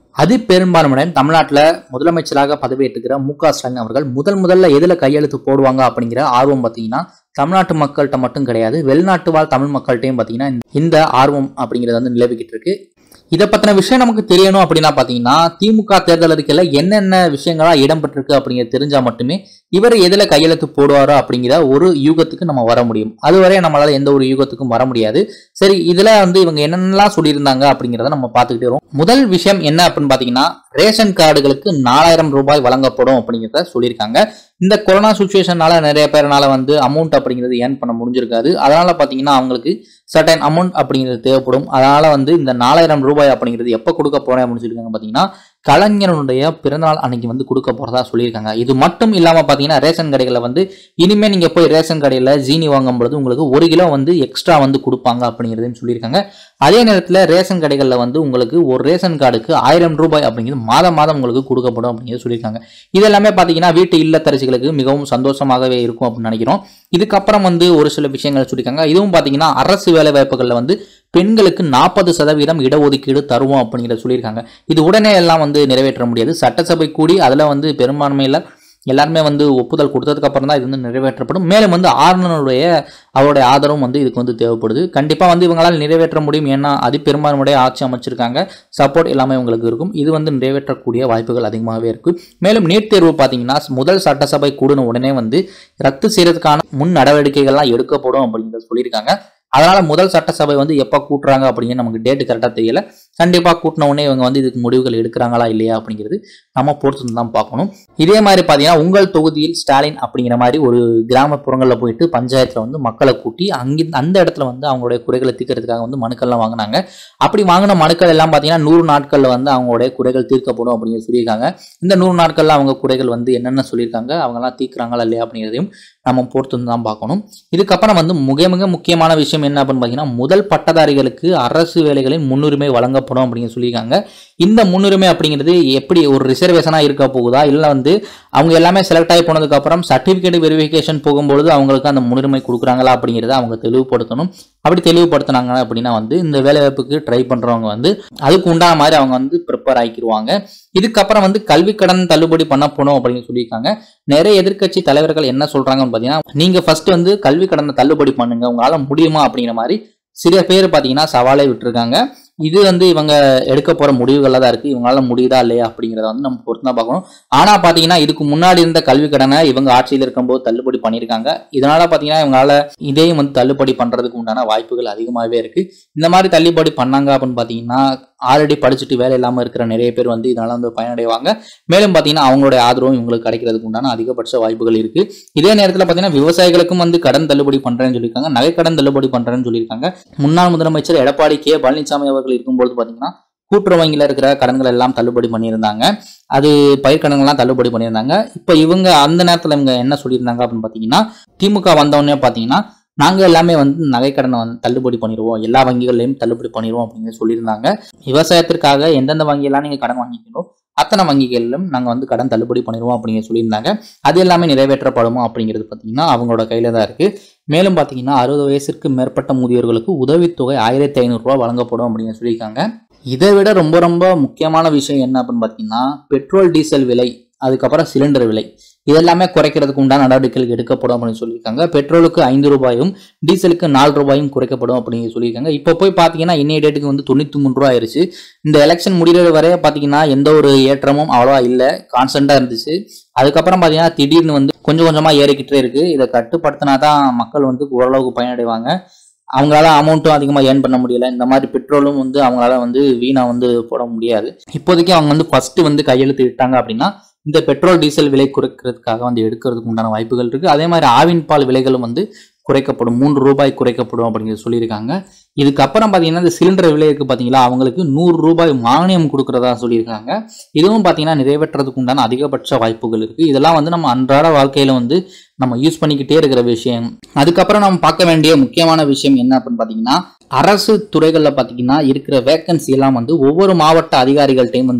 அது பெரும்பான்மையான தமிழ்நாட்டில் முதலமைச்சராக பதவியேற்றுக்கிற மு க ஸ்டாலின் அவர்கள் முதல் முதல்ல எதுல கையெழுத்து போடுவாங்க அப்படிங்கிற ஆர்வம் பார்த்தீங்கன்னா தமிழ்நாட்டு மக்கள்கிட்ட மட்டும் கிடையாது வெளிநாட்டு வாழ் தமிழ் மக்கள்கிட்டையும் பார்த்தீங்கன்னா இந்த ஆர்வம் அப்படிங்கிறது வந்து நிலவிக்கிட்டு இருக்கு இதை பத்தின விஷயம் நமக்கு தெரியணும் அப்படின்னா பார்த்தீங்கன்னா திமுக தேர்தல் அறிக்கையில என்னென்ன விஷயங்களா இடம்பெற்றிருக்கு அப்படிங்கிறது தெரிஞ்சா மட்டுமே இவர் எதுல கையெழுத்து போடுவாரோ அப்படிங்கிற ஒரு யூகத்துக்கு நம்ம வர முடியும் அதுவரை நம்மளால எந்த ஒரு யூகத்துக்கும் வர முடியாது சரி இதுல வந்து இவங்க என்னென்னலாம் சொல்லியிருந்தாங்க அப்படிங்கிறத நம்ம பார்த்துக்கிட்டே வரோம் முதல் விஷயம் என்ன அப்படின்னு பார்த்தீங்கன்னா ரேஷன் கார்டுகளுக்கு நாலாயிரம் ரூபாய் வழங்கப்படும் அப்படிங்கிறத சொல்லியிருக்காங்க இந்த கொரோனா சுச்சுவேஷனால நிறைய பேர்னால வந்து அமௌண்ட் அப்படிங்கிறது ஏர்ன் பண்ண முடிஞ்சிருக்காது அதனால பார்த்தீங்கன்னா அவங்களுக்கு சர்டன் அமௌண்ட் அப்படிங்கிறது தேவைப்படும் அதனால வந்து இந்த நாலாயிரம் ரூபாய் அப்படிங்கிறது எப்போ கொடுக்க போறேன் அப்படின்னு சொல்லியிருக்காங்க பார்த்தீங்கன்னா கலைஞருடைய பிறந்தநாள் அன்னைக்கு வந்து கொடுக்க போறதா சொல்லியிருக்காங்க இது மட்டும் இல்லாம பாத்தீங்கன்னா ரேஷன் கடைகளில் வந்து இனிமே நீங்க போய் ரேஷன் கடையில ஜீனி வாங்கும் பொழுது உங்களுக்கு ஒரு கிலோ வந்து எக்ஸ்ட்ரா வந்து கொடுப்பாங்க அப்படிங்கிறதையும் சொல்லியிருக்காங்க அதே நேரத்தில் ரேஷன் கடைகளில் வந்து உங்களுக்கு ஒரு ரேஷன் கார்டுக்கு ஆயிரம் ரூபாய் அப்படிங்கிறது மாதம் மாதம் உங்களுக்கு கொடுக்கப்படும் அப்படிங்கிறது சொல்லியிருக்காங்க இது எல்லாமே பார்த்தீங்கன்னா வீட்டு இல்லத்தரசிகளுக்கு மிகவும் சந்தோஷமாகவே இருக்கும் அப்படின்னு நினைக்கிறோம் இதுக்கப்புறம் வந்து ஒரு சில விஷயங்கள் சொல்லியிருக்காங்க இதுவும் பார்த்தீங்கன்னா அரசு வேலை வாய்ப்புகளில் வந்து பெண்களுக்கு நாற்பது சதவீதம் இடஒதுக்கீடு தருவோம் அப்படிங்கிறத சொல்லியிருக்காங்க இது உடனே எல்லாம் வந்து நிறைவேற்ற முடியாது சட்டசபை கூடி அதில் வந்து பெரும்பான்மையில் எல்லாருமே வந்து ஒப்புதல் கொடுத்ததுக்கு அப்புறம் தான் இது வந்து நிறைவேற்றப்படும் மேலும் வந்து ஆளுநருடைய அவருடைய ஆதரவும் வந்து இதுக்கு வந்து தேவைப்படுது கண்டிப்பாக வந்து இவங்களால் நிறைவேற்ற முடியும் ஏன்னா அது பெரும்பான்மையுடைய ஆட்சி அமைச்சிருக்காங்க சப்போர்ட் எல்லாமே உங்களுக்கு இருக்கும் இது வந்து நிறைவேற்றக்கூடிய வாய்ப்புகள் அதிகமாகவே இருக்கு மேலும் நீட் தேர்வு பார்த்தீங்கன்னா முதல் சட்டசபை கூடின உடனே வந்து ரத்து செய்யறதுக்கான முன் நடவடிக்கைகள்லாம் எடுக்கப்படும் அப்படிங்கிறத சொல்லியிருக்காங்க அதனால முதல் சட்டசபை வந்து எப்போ கூட்டுறாங்க அப்படிங்கிற நமக்கு டேட்டு கரெக்டாக தெரியல கண்டிப்பாக கூட்டின உடனே இவங்க வந்து இதுக்கு முடிவுகள் எடுக்கிறாங்களா இல்லையா அப்படிங்கிறது நம்ம பொறுத்து தான் பார்க்கணும் இதே மாதிரி பார்த்தீங்கன்னா உங்கள் தொகுதியில் ஸ்டாலின் அப்படிங்கிற மாதிரி ஒரு கிராமப்புறங்களில் போயிட்டு பஞ்சாயத்தில் வந்து மக்களை கூட்டி அங்கே அந்த இடத்துல வந்து அவங்களுடைய குறைகளை தீர்க்கறதுக்காக வந்து மனுக்கள்லாம் வாங்கினாங்க அப்படி வாங்கின மனுக்கள் எல்லாம் பார்த்தீங்கன்னா நூறு நாட்களில் வந்து அவங்களுடைய குறைகள் தீர்க்கப்படும் அப்படின்னு சொல்லியிருக்காங்க இந்த நூறு நாட்களில் அவங்க குறைகள் வந்து என்னென்ன சொல்லியிருக்காங்க அவங்கெல்லாம் தீர்க்குறாங்களா இல்லையா அப்படிங்கிறதையும் நம்ம பொறுத்து தான் பார்க்கணும் இதுக்கப்புறம் வந்து மிக மிக முக்கியமான விஷயம் என்ன அப்படின்னு பார்த்தீங்கன்னா முதல் பட்டதாரிகளுக்கு அரசு வேலைகளின் முன்னுரிமை வழங்கப்படும் அப்படின்னு சொல்லியிருக்காங்க இந்த முன்னுரிமை அப்படிங்கிறது எப்படி ஒரு ரிசர்வேஷனாக இருக்க போகுதா இல்லை வந்து அவங்க எல்லாமே செலக்ட் ஆகி போனதுக்கப்புறம் சர்டிஃபிகேட் வெரிஃபிகேஷன் போகும்பொழுது அவங்களுக்கு அந்த முன்னுரிமை கொடுக்குறாங்களா அப்படிங்கிறத அவங்க தெளிவுபடுத்தணும் அப்படி தெளிவுபடுத்தினாங்க அப்படின்னா வந்து இந்த வேலைவாய்ப்புக்கு ட்ரை பண்ணுறவங்க வந்து அதுக்கு உண்டான மாதிரி அவங்க வந்து ப்ரிப்பேர் ஆகிக்கிடுவாங்க இதுக்கப்புறம் வந்து கல்வி கடன் தள்ளுபடி பண்ண போகணும் அப்படின்னு சொல்லியிருக்காங்க நிறைய எதிர்க்கட்சி தலைவர்கள் என்ன சொல்றாங்கன்னு பார்த்தீங்கன்னா நீங்க ஃபர்ஸ்ட் வந்து கல்வி கடனை தள்ளுபடி பண்ணுங்க உங்களால முடியுமா அப்படிங்கிற மாதிரி சில பேர் பார்த்தீங்கன்னா சவாலே விட்டுருக்காங்க இது வந்து இவங்க எடுக்க போற முடிவுகள்ல தான் இருக்கு இவங்களால முடியுதா இல்லையா அப்படிங்கிறத வந்து நம்ம பொறுத்து தான் பார்க்கணும் ஆனா பாத்தீங்கன்னா இதுக்கு முன்னாடி இருந்த கல்வி கடனை இவங்க ஆட்சியில் இருக்கும்போது தள்ளுபடி பண்ணியிருக்காங்க இதனால பாத்தீங்கன்னா இவங்களால இதையும் வந்து தள்ளுபடி பண்றதுக்கு உண்டான வாய்ப்புகள் அதிகமாகவே இருக்கு இந்த மாதிரி தள்ளுபடி பண்ணாங்க அப்படின்னு பாத்தீங்கன்னா ஆல்ரெடி படிச்சுட்டு வேலை இல்லாம இருக்கிற நிறைய பேர் வந்து இதனால வந்து பயனடைவாங்க மேலும் பாத்தீங்கன்னா அவங்களுடைய ஆதரவும் இவங்களுக்கு கிடைக்கிறதுக்கு உண்டான அதிகபட்ச வாய்ப்புகள் இருக்கு இதே நேரத்தில் பாத்தீங்கன்னா விவசாயிகளுக்கும் வந்து கடன் தள்ளுபடி பண்றேன்னு சொல்லியிருக்காங்க நகை கடன் தள்ளுபடி பண்றேன்னு சொல்லியிருக்காங்க முன்னாள் முதலமைச்சர் எடப்பாடி கே பழனிசாமி அவர்கள் இருக்கும்போது பாத்தீங்கன்னா கூட்டுறவு வங்கியில் இருக்கிற கடன்கள் எல்லாம் தள்ளுபடி பண்ணியிருந்தாங்க அது பயிர்க்கடன்கள்லாம் தள்ளுபடி பண்ணியிருந்தாங்க இப்போ இவங்க அந்த நேரத்தில் இவங்க என்ன சொல்லியிருந்தாங்க அப்படின்னு பார்த்தீங்கன்னா திமுக வந்தவொடனே பார்த்தீங்கன்னா நாங்கள் எல்லாமே வந்து நகைக்கடனை வந்து தள்ளுபடி பண்ணிடுவோம் எல்லா வங்கிகள்லையும் தள்ளுபடி பண்ணிடுவோம் அப்படின்னு சொல்லியிருந்தாங்க விவசாயத்திற்காக எந்தெந்த வங்கியெல்லாம் நீங்கள் கடன் வாங்கிக்கணும் அத்தனை வங்கிகளிலும் நாங்கள் வந்து கடன் தள்ளுபடி பண்ணிடுவோம் அப்படின்னு சொல்லியிருந்தாங்க அது எல்லாமே நிறைவேற்றப்படுமா அப்படிங்கிறது பார்த்தீங்கன்னா அவங்களோட கையில் தான் இருக்குது மேலும் பார்த்தீங்கன்னா அறுபது வயசிற்கு மேற்பட்ட முதியோர்களுக்கு உதவித்தொகை ஆயிரத்தி ஐநூறுரூவா வழங்கப்படும் அப்படின்னு சொல்லியிருக்காங்க இதை விட ரொம்ப ரொம்ப முக்கியமான விஷயம் என்ன அப்படின்னு பார்த்தீங்கன்னா பெட்ரோல் டீசல் விலை அதுக்கப்புறம் சிலிண்டர் விலை இதெல்லாமே குறைக்கிறதுக்கு உண்டான நடவடிக்கைகள் எடுக்கப்படும் அப்படின்னு சொல்லியிருக்காங்க பெட்ரோலுக்கு ஐந்து ரூபாயும் டீசலுக்கு நாலு ரூபாயும் குறைக்கப்படும் அப்படின்னு சொல்லியிருக்காங்க இப்போ போய் பார்த்தீங்கன்னா இன்னைய டேட்டுக்கு வந்து தொண்ணூற்றி மூணு ரூபா ஆயிருச்சு இந்த எலெக்ஷன் முடிகிற வரை பார்த்தீங்கன்னா எந்த ஒரு ஏற்றமும் அவ்வளோவா இல்லை கான்ஸ்டண்ட்டாக இருந்துச்சு அதுக்கப்புறம் பார்த்தீங்கன்னா திடீர்னு வந்து கொஞ்சம் கொஞ்சமாக ஏறிக்கிட்டே இருக்கு இதை கட்டுப்படுத்தினா தான் மக்கள் வந்து ஓரளவுக்கு பயனடைவாங்க அவங்களால அமௌண்ட்டும் அதிகமாக ஏர்ன் பண்ண முடியல இந்த மாதிரி பெட்ரோலும் வந்து அவங்களால வந்து வீணாக வந்து போட முடியாது இப்போதைக்கு அவங்க வந்து ஃபர்ஸ்ட் வந்து கையெழுத்து இட்டாங்க அப்படின்னா இந்த பெட்ரோல் டீசல் விலை குறைக்கிறதுக்காக வந்து எடுக்கிறதுக்கு உண்டான வாய்ப்புகள் இருக்கு அதே மாதிரி ஆவின் பால் விலைகளும் வந்து குறைக்கப்படும் மூன்று ரூபாய் குறைக்கப்படும் அப்படிங்கிறது சொல்லியிருக்காங்க இதுக்கப்புறம் பார்த்தீங்கன்னா இந்த சிலிண்டர் விலைக்கு பார்த்தீங்களா அவங்களுக்கு நூறு ரூபாய் மானியம் கொடுக்கறதா சொல்லியிருக்காங்க இதுவும் பார்த்தீங்கன்னா நிறைவேற்றுறதுக்கு உண்டான அதிகபட்ச வாய்ப்புகள் இருக்கு இதெல்லாம் வந்து நம்ம அன்றாட வாழ்க்கையில வந்து நம்ம யூஸ் பண்ணிக்கிட்டே இருக்கிற விஷயம் அதுக்கப்புறம் நம்ம பார்க்க வேண்டிய முக்கியமான விஷயம் என்ன அப்படின்னு பார்த்தீங்கன்னா அரசு துறைகளில் பார்த்தீங்கன்னா இருக்கிற வேக்கன்சி எல்லாம் வந்து ஒவ்வொரு மாவட்ட அதிகாரிகள்ட்டையும் வந்து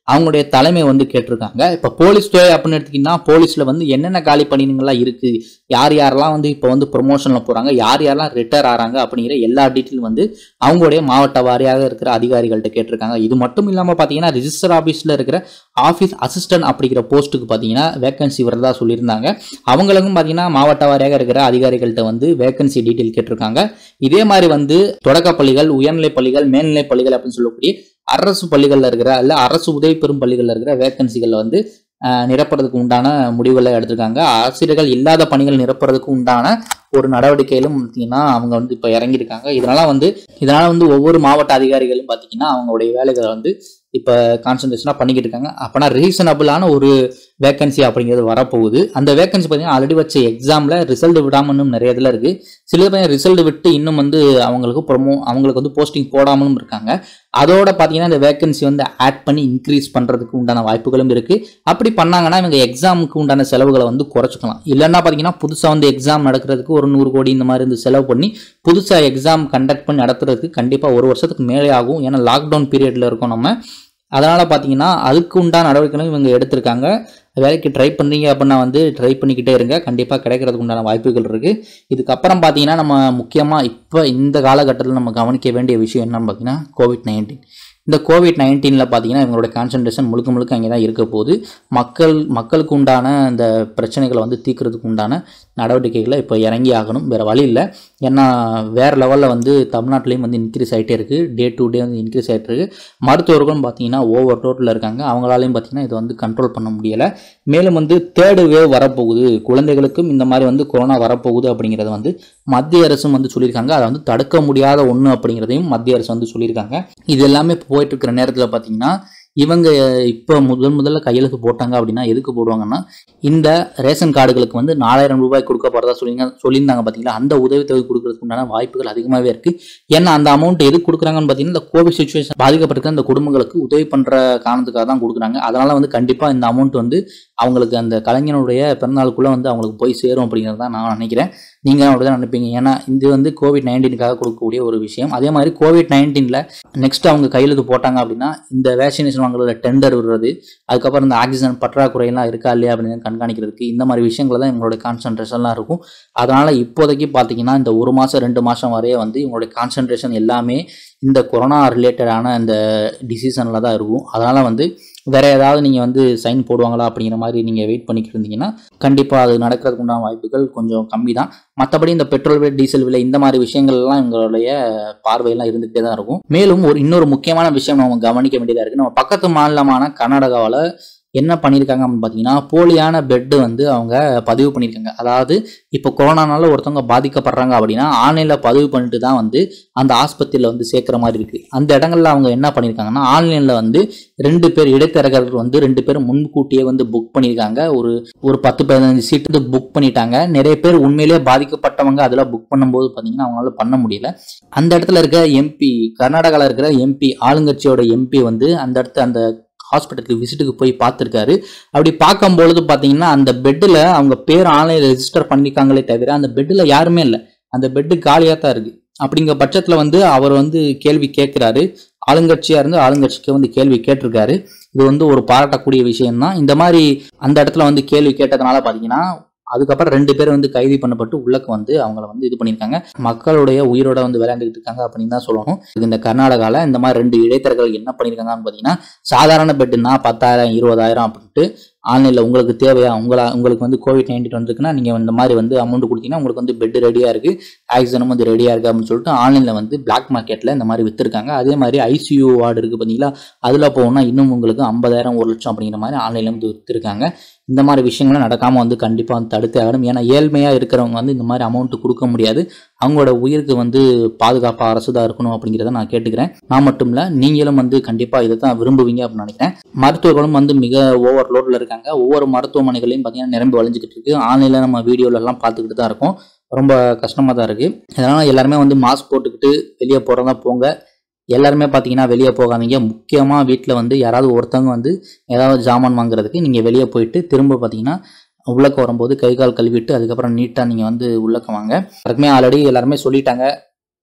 அவங்களுடைய தலைமை வந்து கேட்டிருக்காங்க இப்போ போலீஸ் துறை அப்படின்னு எடுத்திங்கன்னா போலீஸில் வந்து என்னென்ன காலி பணியிடங்கள்லாம் இருக்குது யார் யாரெல்லாம் வந்து இப்போ வந்து ப்ரொமோஷனில் போகிறாங்க யார் யாரெல்லாம் ரிட்டையர் ஆகிறாங்க அப்படிங்கிற எல்லா டீட்டெயில் வந்து அவங்களுடைய மாவட்ட வாரியாக இருக்கிற அதிகாரிகள்கிட்ட கேட்டிருக்காங்க இது மட்டும் இல்லாமல் பார்த்தீங்கன்னா ரிஜிஸ்டர் ஆஃபீஸில் இருக்கிற ஆஃபீஸ் அசிஸ்டன்ட் அப்படிங்கிற போஸ்ட்டுக்கு பார்த்தீங்கன்னா வேகன்சி வரதா சொல்லியிருந்தாங்க அவங்களுக்கும் பார்த்தீங்கன்னா மாவட்ட வாரியாக இருக்கிற அதிகாரிகள்கிட்ட வந்து வேகன்சி டீட்டெயில் கேட்டிருக்காங்க இதே மாதிரி வந்து தொடக்கப் பள்ளிகள் உயர்நிலைப் பள்ளிகள் மேல்நிலைப் பள்ளிகள் அப்படின்னு சொல்லக்கூடிய அரசு பள்ளிகளில் இருக்கிற அல்ல அரசு உதவி பெறும் பள்ளிகளில் இருக்கிற வேகன்சிகளில் வந்து அஹ், நிரப்புறதுக்கு உண்டான முடிவுகளை எடுத்திருக்காங்க ஆசிரியர்கள் இல்லாத பணிகள் நிரப்புறதுக்கு உண்டான ஒரு நடவடிக்கையிலும் பார்த்தீங்கன்னா அவங்க வந்து இப்போ இறங்கியிருக்காங்க இதனால வந்து இதனால வந்து ஒவ்வொரு மாவட்ட அதிகாரிகளும் பார்த்தீங்கன்னா அவங்களுடைய வேலைகளை வந்து இப்போ கான்சன்ட்ரேஷனாக பண்ணிக்கிட்டு இருக்காங்க அப்போனா ரீசனபிளான ஒரு வேகன்சி அப்படிங்கிறது வரப்போகுது அந்த வேகன்சி பார்த்தீங்கன்னா ஆல்ரெடி வச்ச எக்ஸாமில் ரிசல்ட் விடாமல் இன்னும் நிறைய இதில் இருக்குது சில பேர் ரிசல்ட் விட்டு இன்னும் வந்து அவங்களுக்கு ப்ரொமோ அவங்களுக்கு வந்து போஸ்டிங் போடாமலும் இருக்காங்க அதோட பார்த்தீங்கன்னா இந்த வேகன்சி வந்து ஆட் பண்ணி இன்க்ரீஸ் பண்ணுறதுக்கு உண்டான வாய்ப்புகளும் இருக்குது அப்படி பண்ணாங்கன்னா இவங்க எக்ஸாமுக்கு உண்டான செலவுகளை வந்து குறைச்சிக்கலாம் இல்லைன்னா பார்த்தீங்கன்னா புதுசாக வந்து எக்ஸாம் நடக்கிறதுக்கு ஒரு நூறு கோடி இந்த மாதிரி இருந்து செலவு பண்ணி புதுசாக எக்ஸாம் கண்டக்ட் பண்ணி நடத்துறதுக்கு கண்டிப்பாக ஒரு வருஷத்துக்கு மேலே ஆகும் ஏன்னா லாக்டவுன் பீரியடில் இருக்கோம் நம்ம அதனால் பார்த்தீங்கன்னா அதுக்கு உண்டான நடவடிக்கைகளும் இவங்க எடுத்திருக்காங்க வேலைக்கு ட்ரை பண்ணுறீங்க அப்படின்னா வந்து ட்ரை பண்ணிக்கிட்டே இருங்க கண்டிப்பாக கிடைக்கிறதுக்கு உண்டான வாய்ப்புகள் இருக்குது இதுக்கப்புறம் பார்த்தீங்கன்னா நம்ம முக்கியமாக இப்போ இந்த காலகட்டத்தில் நம்ம கவனிக்க வேண்டிய விஷயம் என்னன்னு பார்த்தீங்கன்னா கோவிட் நைன்டீன் இந்த கோவிட் நைன்டீனில் பார்த்தீங்கன்னா இவங்களோட கான்சன்ட்ரேஷன் முழுக்க முழுக்க அங்கே தான் இருக்க போகுது மக்கள் மக்களுக்கு உண்டான அந்த பிரச்சனைகளை வந்து தீர்க்கறதுக்கு உண்டான நடவடிக்கைகளை இப்போ இறங்கி ஆகணும் வேறு வழி இல்லை ஏன்னா வேறு லெவலில் வந்து தமிழ்நாட்டிலையும் வந்து இன்க்ரீஸ் ஆகிட்டே இருக்குது டே டு டே வந்து இன்க்ரீஸ் ஆகிட்டு இருக்கு மருத்துவர்களும் பார்த்தீங்கன்னா ஓவர் டோட்டில் இருக்காங்க அவங்களாலையும் பார்த்தீங்கன்னா இதை வந்து கண்ட்ரோல் பண்ண முடியலை மேலும் வந்து தேர்டு வேவ் வரப்போகுது குழந்தைகளுக்கும் இந்த மாதிரி வந்து கொரோனா வரப்போகுது அப்படிங்கிறத வந்து மத்திய அரசும் வந்து சொல்லியிருக்காங்க அதை வந்து தடுக்க முடியாத ஒன்று அப்படிங்கிறதையும் மத்திய அரசு வந்து சொல்லியிருக்காங்க இது எல்லாமே இப்போ போயிட்டு இருக்கிற நேரத்தில் பார்த்தீங்கன்னா இவங்க இப்போ முதல் முதல்ல கையெழுத்து போட்டாங்க அப்படின்னா எதுக்கு போடுவாங்கன்னா இந்த ரேஷன் கார்டுகளுக்கு வந்து நாலாயிரம் ரூபாய் கொடுக்க போகிறதா சொல்லிங்க சொல்லியிருந்தாங்க பார்த்தீங்களா அந்த உதவித்தொகை கொடுக்கறதுக்கு உண்டான வாய்ப்புகள் அதிகமாகவே இருக்குது ஏன்னா அந்த அமௌண்ட் எதுக்கு கொடுக்குறாங்கன்னு பார்த்தீங்கன்னா இந்த கோவிட் சுச்சுவேஷன் பாதிக்கப்பட்டிருக்க அந்த குடும்பங்களுக்கு உதவி பண்ணுற காரணத்துக்காக தான் கொடுக்குறாங்க அதனால் வந்து கண்டிப்பாக இந்த அமௌண்ட் வந்து அவங்களுக்கு அந்த கலைஞனுடைய பிறந்தநாளுக்குள்ளே வந்து அவங்களுக்கு போய் சேரும் அப்படிங்கிறது தான் நான் நினைக்கிறேன் நீங்கள் அப்படி தான் நினைப்பீங்க ஏன்னா இது வந்து கோவிட் நைன்டீனுக்காக கொடுக்கக்கூடிய ஒரு விஷயம் அதே மாதிரி கோவிட் நைன்டீனில் நெக்ஸ்ட் அவங்க கையெழுத்து போட்டாங்க அப்படின்னா இந்த வேக்சினேஷன் வாங்குறதுல டெண்டர் விடுறது அதுக்கப்புறம் இந்த ஆக்சிஜன் பற்றாக்குறையெல்லாம் இருக்கா இல்லையா அப்படின்னு கண்காணிக்கிறதுக்கு இந்த மாதிரி விஷயங்கள் தான் இவங்களோட கான்சன்ட்ரேஷன்லாம் இருக்கும் அதனால் இப்போதைக்கு பார்த்தீங்கன்னா இந்த ஒரு மாதம் ரெண்டு மாதம் வரைய வந்து இவங்களுடைய கான்சன்ட்ரேஷன் எல்லாமே இந்த கொரோனா ரிலேட்டடான இந்த டிசிஷனில் தான் இருக்கும் அதனால் வந்து வேற ஏதாவது நீங்கள் வந்து சைன் போடுவாங்களா அப்படிங்கிற மாதிரி நீங்கள் வெயிட் பண்ணிக்கிட்டு இருந்தீங்கன்னா கண்டிப்பாக அது நடக்கிறதுக்கு உண்டான வாய்ப்புகள் கொஞ்சம் கம்மி தான் மற்றபடி இந்த பெட்ரோல் விலை டீசல் விலை இந்த மாதிரி விஷயங்கள்லாம் எங்களுடைய பார்வையெல்லாம் இருந்துகிட்டே தான் இருக்கும் மேலும் ஒரு இன்னொரு முக்கியமான விஷயம் நம்ம கவனிக்க வேண்டியதாக இருக்குது நம்ம பக்கத்து மாநிலமான கர்நாடகாவில் என்ன பண்ணியிருக்காங்க அப்படின்னு பார்த்தீங்கன்னா போலியான பெட்டு வந்து அவங்க பதிவு பண்ணியிருக்காங்க அதாவது இப்போ கொரோனானால ஒருத்தவங்க பாதிக்கப்படுறாங்க அப்படின்னா ஆன்லைனில் பதிவு பண்ணிட்டு தான் வந்து அந்த ஆஸ்பத்திரியில் வந்து சேர்க்குற மாதிரி இருக்குது அந்த இடங்கள்ல அவங்க என்ன பண்ணியிருக்காங்கன்னா ஆன்லைனில் வந்து ரெண்டு பேர் இடைத்தரகர்கள் வந்து ரெண்டு பேரும் முன்கூட்டியே வந்து புக் பண்ணியிருக்காங்க ஒரு ஒரு பத்து பதினஞ்சு சீட் வந்து புக் பண்ணிட்டாங்க நிறைய பேர் உண்மையிலேயே பாதிக்கப்பட்டவங்க அதில் புக் பண்ணும்போது பார்த்தீங்கன்னா அவங்களால பண்ண முடியல அந்த இடத்துல இருக்க எம்பி கர்நாடகாவில் இருக்கிற எம்பி ஆளுங்கட்சியோட எம்பி வந்து அந்த இடத்த அந்த ஹாஸ்பிட்டலுக்கு விசிட்டுக்கு போய் பார்த்துருக்காரு அப்படி பார்க்கும்பொழுது பார்த்தீங்கன்னா அந்த பெட்டில் அவங்க பேர் ஆன்லைன் ரெஜிஸ்டர் பண்ணியிருக்காங்களே தவிர அந்த பெட்டில் யாருமே இல்லை அந்த பெட்டு காலியாக தான் இருக்குது அப்படிங்கிற பட்சத்தில் வந்து அவர் வந்து கேள்வி கேட்குறாரு ஆளுங்கட்சியாக இருந்து ஆளுங்கட்சிக்கு வந்து கேள்வி கேட்டிருக்காரு இது வந்து ஒரு பாராட்டக்கூடிய விஷயம்தான் இந்த மாதிரி அந்த இடத்துல வந்து கேள்வி கேட்டதுனால பார்த்தீங்கன்னா அதுக்கப்புறம் ரெண்டு பேர் வந்து கைது பண்ணப்பட்டு உள்ளக்கு வந்து அவங்கள வந்து இது பண்ணியிருக்காங்க மக்களுடைய உயிரோட வந்து விளையாண்டுக்கிட்டு இருக்காங்க அப்படின்னு தான் சொல்லணும் இது இந்த கர்நாடகாவில் இந்த மாதிரி ரெண்டு இடைத்தரகர்கள் என்ன பண்ணியிருக்காங்கன்னு பார்த்தீங்கன்னா சாதாரண பெட்டுனா பத்தாயிரம் இருபதாயிரம் அப்படின்ட்டு ஆன்லைனில் உங்களுக்கு தேவையா உங்களா உங்களுக்கு வந்து கோவிட் நைன்டீன் வந்திருக்குன்னா நீங்கள் இந்த மாதிரி வந்து அமௌண்ட் கொடுத்தீங்கன்னா உங்களுக்கு வந்து பெட் ரெடியாக இருக்குது ஆக்சிஜனும் வந்து ரெடியாக இருக்குது அப்படின்னு சொல்லிட்டு ஆன்லைனில் வந்து பிளாக் மார்க்கெட்டில் இந்த மாதிரி விற்றுருக்காங்க அதே மாதிரி ஐசியூ வார்டு இருக்குது பார்த்தீங்களா அதில் போகணும்னா இன்னும் உங்களுக்கு ஐம்பதாயிரம் ஒரு லட்சம் அப்படிங்கிற மாதிரி ஆன்லைனில் வந்து விற்றுருக்காங்க இந்த மாதிரி விஷயங்களும் நடக்காமல் வந்து கண்டிப்பாக வந்து தடுத்து ஆகணும் ஏன்னா ஏழ்மையாக இருக்கிறவங்க வந்து இந்த மாதிரி அமௌண்ட் கொடுக்க முடியாது அவங்களோட உயிருக்கு வந்து பாதுகாப்பாக அரசு தான் இருக்கணும் அப்படிங்கிறத நான் கேட்டுக்கிறேன் நான் மட்டும் இல்லை நீங்களும் வந்து கண்டிப்பாக இதை தான் விரும்புவீங்க அப்படின்னு நினைக்கிறேன் மருத்துவர்களும் வந்து மிக ஓவர்லோடில் இருக்காங்க ஒவ்வொரு மருத்துவமனைகளையும் பார்த்தீங்கன்னா நிரம்பி வளைஞ்சிக்கிட்டு இருக்கு ஆன்லைனில் நம்ம வீடியோலலாம் பார்த்துக்கிட்டு தான் இருக்கோம் ரொம்ப கஷ்டமாக தான் இருக்குது இதனால் எல்லாருமே வந்து மாஸ்க் போட்டுக்கிட்டு வெளியே போகிறதா போங்க எல்லாருமே பார்த்தீங்கன்னா வெளியே போகாதீங்க முக்கியமாக வீட்டில் வந்து யாராவது ஒருத்தவங்க வந்து ஏதாவது ஜாமான் வாங்குறதுக்கு நீங்கள் வெளியே போயிட்டு திரும்ப பார்த்தீங்கன்னா உள்ளக்க வரும்போது கை கால் கழுவிட்டு அதுக்கப்புறம் நீட்டாக நீங்கள் வந்து உள்ளக்க வாங்க அதுக்குமே ஆல்ரெடி எல்லாருமே சொல்லிட்டாங்க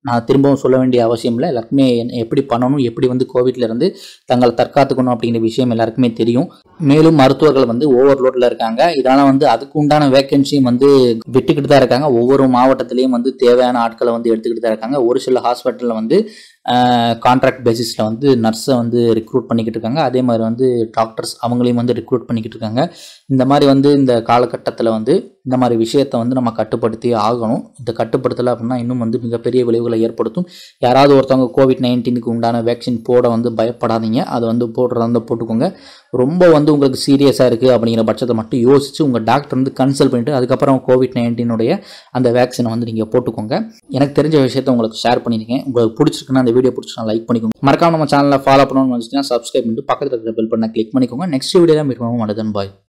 நான் திரும்பவும் சொல்ல வேண்டிய அவசியம் இல்லை எல்லாருக்குமே என்ன- எப்படி பண்ணணும் எப்படி வந்து கோவிட்ல இருந்து தங்களை தற்காத்துக்கணும் அப்படிங்கிற விஷயம் எல்லாருக்குமே தெரியும் மேலும் மருத்துவர்கள் வந்து ஓவர்லோட்ல இருக்காங்க இதனால வந்து அதுக்கு உண்டான வேகன்சியும் வந்து விட்டுக்கிட்டு தான் இருக்காங்க ஒவ்வொரு மாவட்டத்திலையும் வந்து தேவையான ஆட்களை வந்து எடுத்துக்கிட்டு தான் இருக்காங்க ஒரு சில ஹாஸ்பிட்டலில் வந்து கான்ட்ராக்ட் பேசிஸில் வந்து நர்ஸை வந்து ரெக்ரூட் பண்ணிக்கிட்டு இருக்காங்க அதே மாதிரி வந்து டாக்டர்ஸ் அவங்களையும் வந்து ரெக்ரூட் பண்ணிக்கிட்டு இருக்காங்க இந்த மாதிரி வந்து இந்த காலகட்டத்தில் வந்து இந்த மாதிரி விஷயத்தை வந்து நம்ம கட்டுப்படுத்தி ஆகணும் இந்த கட்டுப்படுத்தலை அப்படின்னா இன்னும் வந்து மிகப்பெரிய விளைவுகளை ஏற்படுத்தும் யாராவது ஒருத்தவங்க கோவிட் நைன்டீனுக்கு உண்டான வேக்சின் போட வந்து பயப்படாதீங்க அதை வந்து போடுறதா இருந்தால் போட்டுக்கோங்க ரொம்ப வந்து உங்களுக்கு சீரியஸாக இருக்குது அப்படிங்கிற பட்சத்தை மட்டும் யோசித்து உங்கள் டாக்டர் வந்து கன்சல்ட் பண்ணிவிட்டு அதுக்கப்புறம் கோவிட் நைன்டீனுடைய அந்த வேக்சினை வந்து நீங்கள் போட்டுக்கோங்க எனக்கு தெரிஞ்ச விஷயத்தை உங்களுக்கு ஷேர் பண்ணியிருக்கேன் உங்களுக்கு பிடிச்சிருக்குன்னா அந்த வீடியோ பிடிச்சினா லைக் பண்ணிக்கோங்க மறக்காம நம்ம சேனலை ஃபாலோ பண்ணணும்னு வச்சுன்னா சப்ஸ்கிரைப் பண்ணிட்டு பக்கத்தில் இருக்கிற பெல் பண்ண கிளிக் பண்ணிக்கோங்க நெக்ஸ்ட் வீடியோ தான் மீட் பண்ணுவோம் மனதன் பாய்